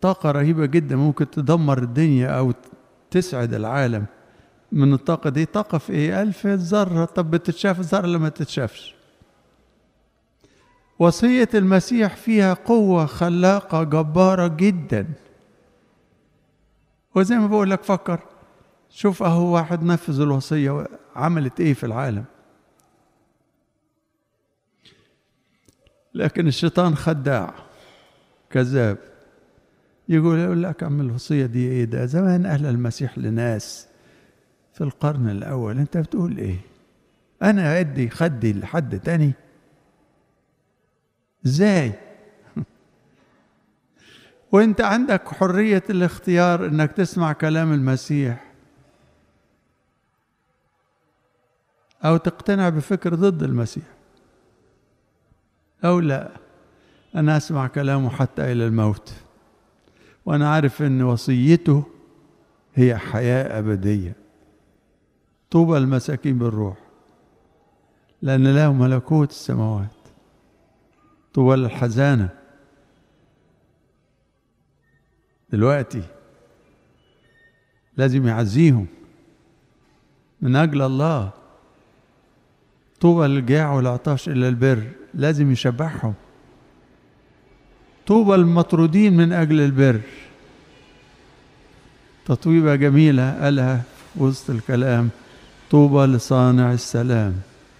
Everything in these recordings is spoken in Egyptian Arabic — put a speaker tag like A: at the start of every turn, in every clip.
A: طاقة رهيبة جدا ممكن تدمر الدنيا أو تسعد العالم من الطاقة دي طاقة في إيه؟ ألف ذرة طب بتتشاف الذرة لما تتشافش وصية المسيح فيها قوة خلاقة جبارة جدا وزي ما بقول لك فكر شوف اهو واحد نفذ الوصية عملت ايه في العالم لكن الشيطان خداع كذاب يقول يقول لك عم الوصية دي ايه ده زمان أهل المسيح لناس في القرن الأول أنت بتقول ايه أنا أدي خدي لحد تاني ازاي وانت عندك حرية الاختيار انك تسمع كلام المسيح او تقتنع بفكر ضد المسيح او لا انا اسمع كلامه حتى الى الموت وانا عارف ان وصيته هي حياة ابدية طوبى المساكين بالروح لان له ملكوت السماوات طوبى للحزانة دلوقتي لازم يعزيهم من أجل الله طوبى للجاع والعطاش إلى البر لازم يشبعهم طوبى المطرودين من أجل البر تطويبة جميلة قالها في وسط الكلام طوبى لصانع السلام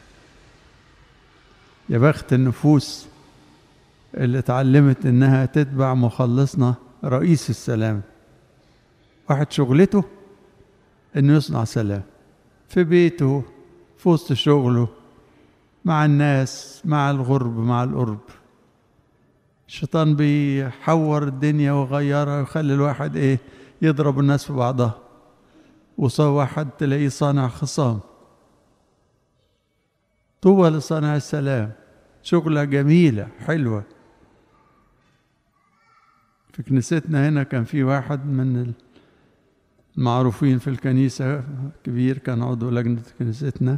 A: يا بخت النفوس اللي اتعلمت انها تتبع مخلصنا رئيس السلام واحد شغلته انه يصنع سلام في بيته في وسط شغله مع الناس مع الغرب مع القرب الشيطان بيحور الدنيا ويغيرها ويخلي الواحد ايه يضرب الناس في بعضها وصار واحد تلاقيه صانع خصام طوبى لصانع السلام شغلة جميلة حلوة في كنيستنا هنا كان في واحد من المعروفين في الكنيسة كبير كان عضو لجنة كنيستنا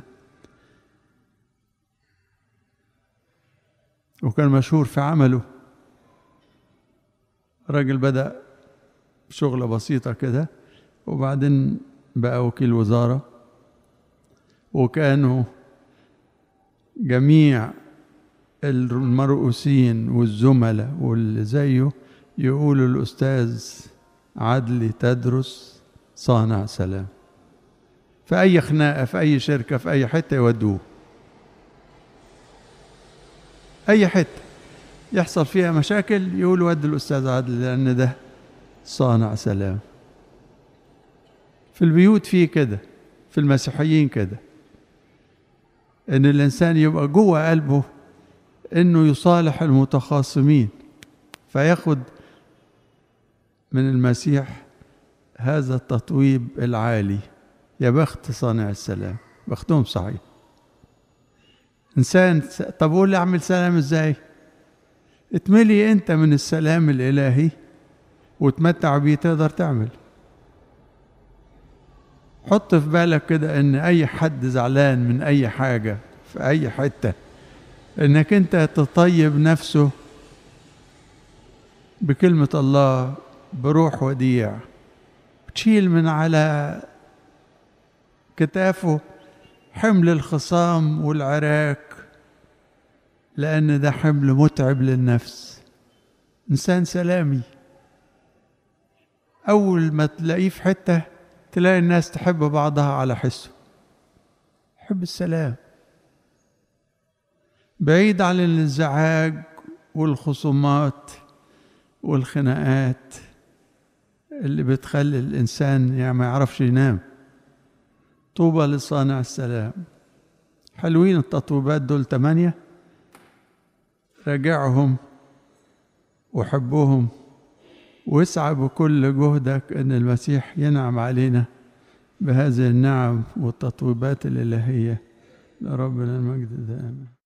A: وكان مشهور في عمله راجل بدأ شغلة بسيطة كده وبعدين بقى وكيل وزارة وكانوا جميع المرؤوسين والزملاء واللي زيه يقولوا الأستاذ عدلي تدرس صانع سلام في أي خناقة في أي شركة في أي حتة يودوه أي حتة يحصل فيها مشاكل يقولوا ود الأستاذ عدلي لأن ده صانع سلام في البيوت فيه كده في المسيحيين كده ان الانسان يبقى جوه قلبه انه يصالح المتخاصمين فياخد من المسيح هذا التطويب العالي يا بخت صانع السلام بختهم صحيح انسان طب قول لي اعمل سلام ازاي اتملي انت من السلام الالهي وتمتع بيه تقدر تعمل حط في بالك كده ان اي حد زعلان من اي حاجه في اي حته انك انت تطيب نفسه بكلمه الله بروح وديع تشيل من على كتافه حمل الخصام والعراك لان ده حمل متعب للنفس انسان سلامي اول ما تلاقيه في حته تلاقي الناس تحب بعضها على حسه حب السلام بعيد عن الانزعاج والخصومات والخناقات اللي بتخلي الإنسان يعني ما يعرفش ينام طوبى لصانع السلام حلوين التطويبات دول تمانية راجعهم وحبهم واسعى بكل جهدك ان المسيح ينعم علينا بهذه النعم والتطويبات الالهيه لربنا المجد دائما